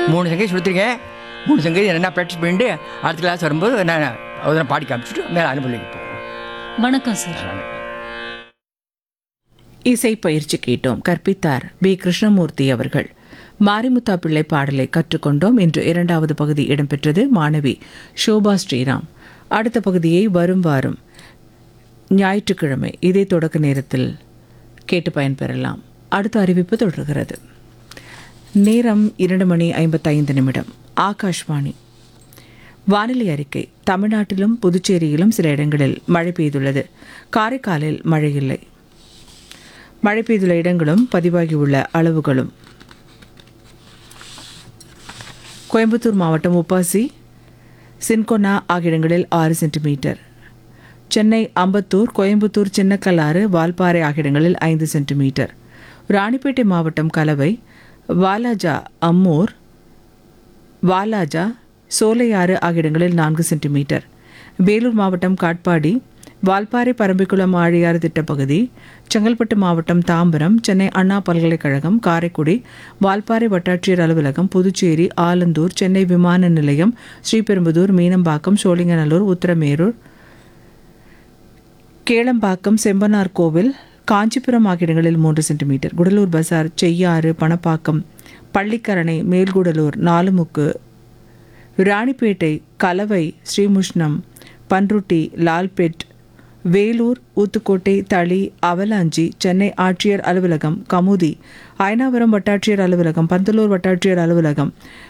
மூணு சங்கீதம் கொடுத்துருக்கேன் மூணு சங்கீதம் என்ன ப்ராக்டிஸ் பண்ணிட்டு அடுத்த கிளாஸ் வரும்போது நான் அதை பாடி காமிச்சிட்டு மேலே அனுப்பலிக்கு போவோம் வணக்கம் சார் இசை பயிற்சி கேட்டோம் கற்பித்தார் பி கிருஷ்ணமூர்த்தி அவர்கள் மாரிமுத்தா பிள்ளை பாடலை கற்றுக்கொண்டோம் இன்று இரண்டாவது பகுதி இடம்பெற்றது மாணவி ஷோபா ஸ்ரீராம் அடுத்த பகுதியை வரும் வாரம் ஞாயிற்றுக்கிழமை இதே தொடக்க நேரத்தில் கேட்டு பயன்பெறலாம் அடுத்த அறிவிப்பு தொடர்கிறது நேரம் இரண்டு மணி ஐம்பத்தைந்து நிமிடம் ஆகாஷ்வாணி வானிலை அறிக்கை தமிழ்நாட்டிலும் புதுச்சேரியிலும் சில இடங்களில் மழை பெய்துள்ளது காரைக்காலில் மழை இல்லை மழை பெய்துள்ள இடங்களும் பதிவாகியுள்ள அளவுகளும் கோயம்புத்தூர் மாவட்டம் உப்பாசி சின்கொனா ஆகிய இடங்களில் ஆறு சென்டிமீட்டர் சென்னை அம்பத்தூர் கோயம்புத்தூர் சின்னக்கல்லாறு வால்பாறை ஆகிய இடங்களில் ஐந்து சென்டிமீட்டர் ராணிப்பேட்டை மாவட்டம் கலவை வாலாஜா அம்மூர் வாலாஜா சோலையாறு ஆகிய இடங்களில் நான்கு சென்டிமீட்டர் வேலூர் மாவட்டம் காட்பாடி வால்பாறை பரம்பிக்குளம் ஆழியாறு திட்டப்பகுதி செங்கல்பட்டு மாவட்டம் தாம்பரம் சென்னை அண்ணா பல்கலைக்கழகம் காரைக்குடி வால்பாறை வட்டாட்சியர் அலுவலகம் புதுச்சேரி ஆலந்தூர் சென்னை விமான நிலையம் ஸ்ரீபெரும்புதூர் மீனம்பாக்கம் சோழிங்கநல்லூர் உத்தரமேரூர் கேளம்பாக்கம் செம்பனார் கோவில் காஞ்சிபுரம் ஆகிய இடங்களில் மூன்று சென்டிமீட்டர் குடலூர் பசார் செய்யாறு பணப்பாக்கம் பள்ளிக்கரணை மேல்குடலூர் நாலுமுக்கு ராணிப்பேட்டை கலவை ஸ்ரீமுஷ்ணம் பன்ருட்டி லால்பெட் வேலூர் ஊத்துக்கோட்டை தளி அவலாஞ்சி சென்னை ஆட்சியர் அலுவலகம் கமுதி அயனாவரம் வட்டாட்சியர் அலுவலகம் பந்தலூர் வட்டாட்சியர் அலுவலகம்